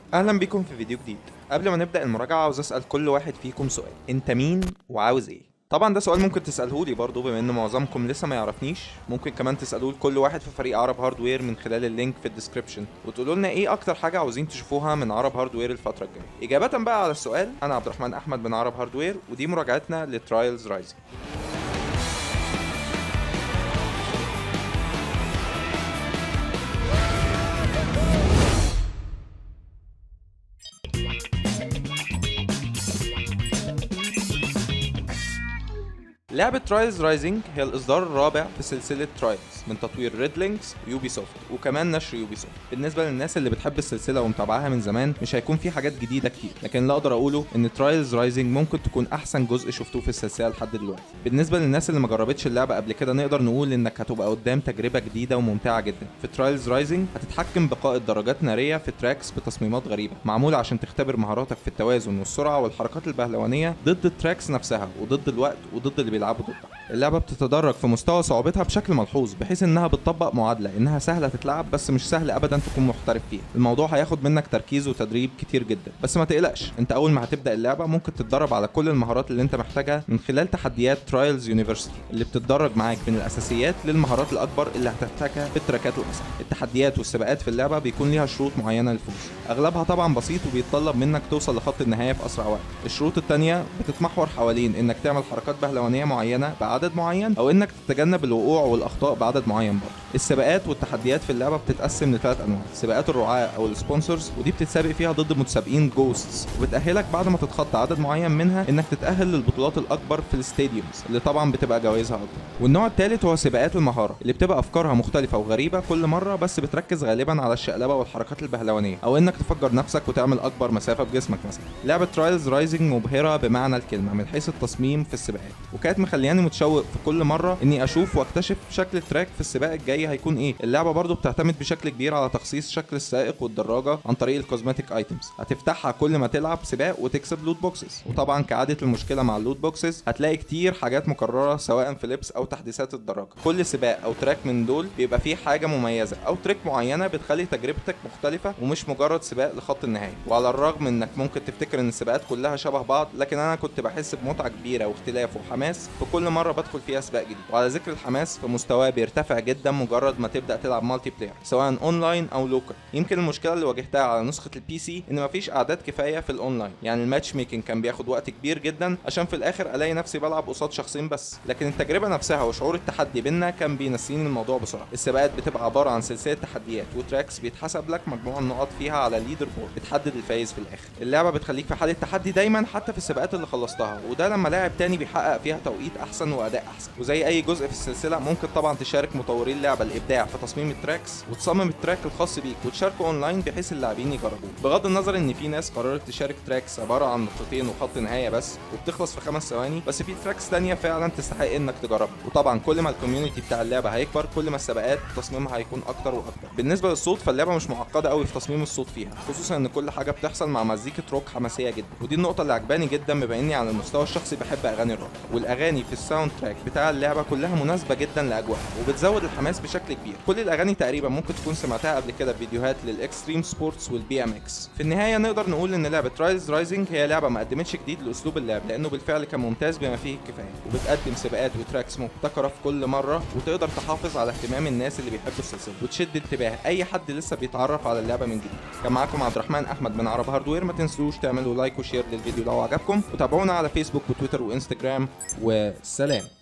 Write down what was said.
اهلا بيكم في فيديو جديد قبل ما نبدا المراجعه عاوز اسال كل واحد فيكم سؤال انت مين وعاوز ايه طبعا ده سؤال ممكن تساله لي برضه بما ان معظمكم لسه ما يعرفنيش ممكن كمان تسالوه لكل واحد في فريق عرب هاردوير من خلال اللينك في الديسكربشن وتقولوا لنا ايه اكتر حاجه عاوزين تشوفوها من عرب هاردوير الفتره الجايه اجابه بقى على السؤال انا عبد الرحمن احمد من عرب هاردوير ودي مراجعتنا لترايلز رايزنج لعبة ترايلز رايزنج هي الإصدار الرابع في سلسلة ترايلز من تطوير ريد لينكس ويوبي سوفت وكمان نشر يوبي سوفت بالنسبة للناس اللي بتحب السلسلة ومتابعاها من زمان مش هيكون في حاجات جديدة كتير لكن اللي أقدر أقوله إن ترايلز رايزنج ممكن تكون أحسن جزء شفتوه في السلسلة لحد دلوقتي بالنسبة للناس اللي ما جربتش اللعبة قبل كده نقدر نقول إنك هتبقى قدام تجربة جديدة وممتعة جدا في ترايلز رايزنج هتتحكم بقائد درجات نارية في تراكس بتصميمات غريبة معمولة عشان تختبر مهاراتك في التوازن والسرعة والحركات البهلوانية ضد التراكس نفسها وضد الوقت وضد اللي بيلعبوا ضدها اللعبة بتتدرج في مستوى صعوبتها بشكل ملحوظ بحيث انها بتطبق معادلة انها سهلة تتلعب بس مش سهل ابدا تكون محترف فيها الموضوع هياخد منك تركيز وتدريب كتير جدا بس ما تقلقش انت اول ما هتبدا اللعبة ممكن تتدرب على كل المهارات اللي انت محتاجها من خلال تحديات ترايلز يونيفرسيتي اللي بتتدرج معاك من الاساسيات للمهارات الاكبر اللي هتحتاجها في التراكات الاسهل التحديات والسباقات في اللعبة بيكون ليها شروط معينة للفوز اغلبها طبعا بسيط وبيتطلب منك توصل لخط النهاية في اسرع وقت الشروط التانية بتتمحور حوالين انك تعمل حركات بهلوانية معينة بعدد معين او انك تتجنب الوقوع والاخطاء بعدد معين برضه السباقات والتحديات في اللعبه بتتقسم لثلاث انواع سباقات الرعاه او السبونسرز ودي بتتسابق فيها ضد متسابقين جوستس وبتاهلك بعد ما تتخطى عدد معين منها انك تتاهل للبطولات الاكبر في الستاديومز اللي طبعا بتبقى جوائزها اكبر والنوع الثالث هو سباقات المهاره اللي بتبقى افكارها مختلفه وغريبه كل مره بس بتركز غالبا على الشقلبه والحركات البهلوانيه او انك تفجر نفسك وتعمل اكبر مسافه بجسمك مثلا لعبه ترايلز رايزنج مبهره بمعنى الكلمه من حيث التصميم في السباقات وكانت مخلياني متشوق في كل مره اني اشوف واكتشف شكل التراك في السباق الجاي هيكون ايه اللعبه برضو بتعتمد بشكل كبير على تخصيص شكل السائق والدراجه عن طريق الكوزماتيك ايتمز هتفتحها كل ما تلعب سباق وتكسب لوت بوكسز وطبعا كعاده المشكله مع اللوت بوكسز هتلاقي كتير حاجات مكرره سواء في لبس او تحديثات الدراجه كل سباق او تراك من دول بيبقى فيه حاجه مميزه او تريك معينه بتخلي تجربتك مختلفه ومش مجرد سباق لخط النهايه وعلى الرغم انك ممكن تفتكر ان السباقات كلها شبه بعض لكن انا كنت بحس بمتعه كبيره واختلاف وحماس في كل مره بدخل فيها سباق جديد وعلى ذكر الحماس فمستواه بيرتفع جدا مجرد ما تبدا تلعب مالتي بلاير سواء اونلاين او لوكال يمكن المشكله اللي واجهتها على نسخه البي سي ان مفيش اعداد كفايه في الاونلاين يعني الماتش ميكنج كان بياخد وقت كبير جدا عشان في الاخر الاقي نفسي بلعب قصاد شخصين بس لكن التجربه نفسها وشعور التحدي بينا كان بينسيني الموضوع بسرعه السباقات بتبقى عباره عن سلسله تحديات وتراكس بيتحسب لك مجموع النقط فيها على ليدر بورد بتحدد الفايز في الاخر اللعبه بتخليك في حاله تحدي دايما حتى في السباقات اللي خلصتها وده لما لاعب تاني بيحقق فيها توقيت احسن واداء احسن وزي اي جزء في السلسله ممكن طبعا تشارك مطورين اللعبه الابداع في تصميم التراكس وتصمم التراك الخاص بيك وتشاركه اونلاين بحيث اللاعبين يجربوه بغض النظر ان في ناس قررت تشارك تراكس عباره عن نقطتين وخط نهايه بس وبتخلص في خمس ثواني بس في تراكس تانية فعلا تستحق انك تجربها وطبعا كل ما الكوميونتي بتاع اللعبه هيكبر كل ما السباقات تصميمها هيكون اكتر واكتر بالنسبه للصوت فاللعبه مش معقده قوي في تصميم الصوت فيها خصوصا ان كل حاجه بتحصل مع مزيكه روك حماسيه جدا ودي النقطه اللي عجباني جدا بما اني على المستوى الشخصي بحب اغاني الروك والاغاني في الساوند تراك بتاع اللعبه كلها مناسبه جدا لاجواءها وبتزود الحماس بشكل كبير كل الاغاني تقريبا ممكن تكون سمعتها قبل كده في فيديوهات للاكستريم سبورتس والبي ام اكس في النهايه نقدر نقول ان لعبه رايز رايزنج هي لعبه ما قدمتش جديد لاسلوب اللعب لانه بالفعل كان ممتاز بما فيه الكفايه وبتقدم سباقات وتراكس مبتكره في كل مره وتقدر تحافظ على اهتمام الناس اللي بيحبوا السلسله وتشد انتباه اي حد لسه بيتعرف على اللعبه من جديد كان معاكم عبد الرحمن احمد من عرب هاردوير ما تنسوش تعملوا لايك وشير للفيديو لو عجبكم وتابعونا على فيسبوك وتويتر وانستجرام والسلام